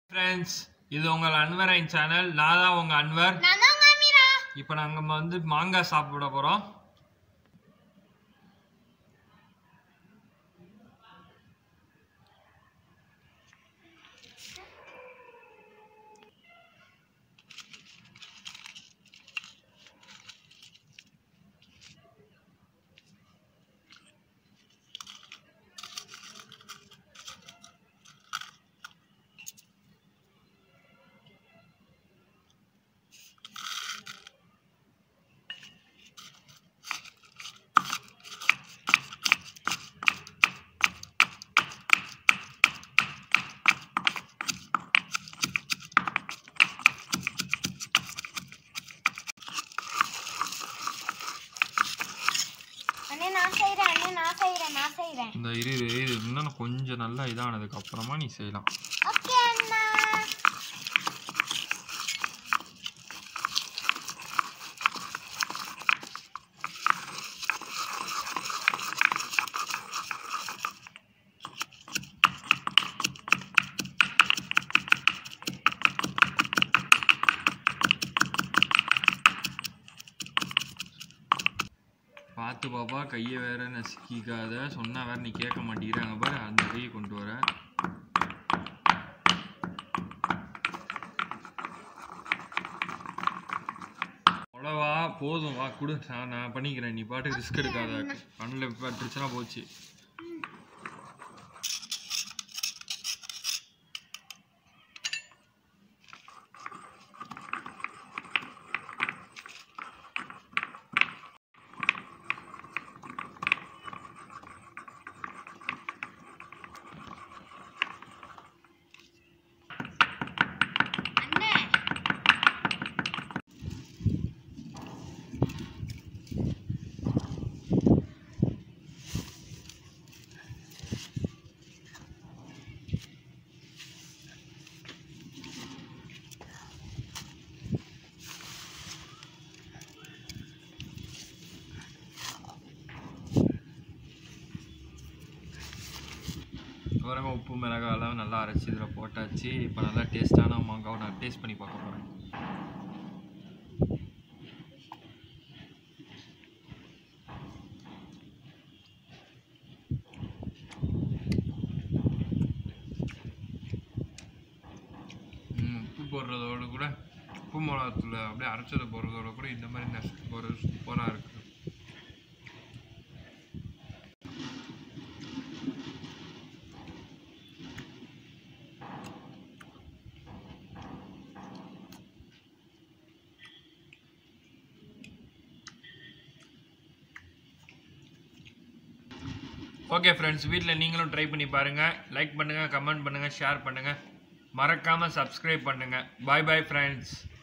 friends இது உங்கள் அன்வரின் channel நான் தான் உங்கள் அன்வர் நான் தான் உங்க அமீரா இப்போ நாங்கள் வந்து மாங்காய் சாப்பிட போகிறோம் அண்ணே நான் செய்றேன் அண்ணே நான் செய்றேன் நான் செய்றேன் இந்த இரு இரு, இது இன்னும் கொஞ்சம் நல்லா இதானதுக்கு அப்புறமா நீ செய்யலாம் ஓகே அண்ணா பார்த்து பாப்பா கையை வேற நசுக்கிக்காத சொன்னா வேற நீ கேட்க மாட்டேங்கிறாங்க பாரு அந்த கையை கொண்டு வர அவ்வளவா போதும் வா கொடு நான் நான் பண்ணிக்கிறேன் நீ பாட்டுக்கு ரிஸ்க் எடுக்காத கண்ணில் பட்டுருச்சுன்னா போச்சு அண்ணே பாருங்க உப்பு மிளகாய் எல்லாம் நல்லா அரைச்சி இதில் போட்டாச்சு இப்போ நல்லா டேஸ்டான மாங்காவை நான் டேஸ்ட் பண்ணி பார்க்க போகிறேன் உப்பு போடுறதோட கூட உப்பு மிளகாத்தூள் அப்படியே அரைச்சதை போடுறதோட கூட இந்த மாதிரி நசுக்கு போடுறது சூப்பராக இருக்குது ஓகே ஃப்ரெண்ட்ஸ் வீட்டில் நீங்களும் ட்ரை பண்ணி பாருங்கள் லைக் பண்ணுங்கள் கமெண்ட் பண்ணுங்கள் ஷேர் பண்ணுங்கள் மறக்காமல் சப்ஸ்கிரைப் பண்ணுங்கள் பாய் பாய் ஃப்ரெண்ட்ஸ்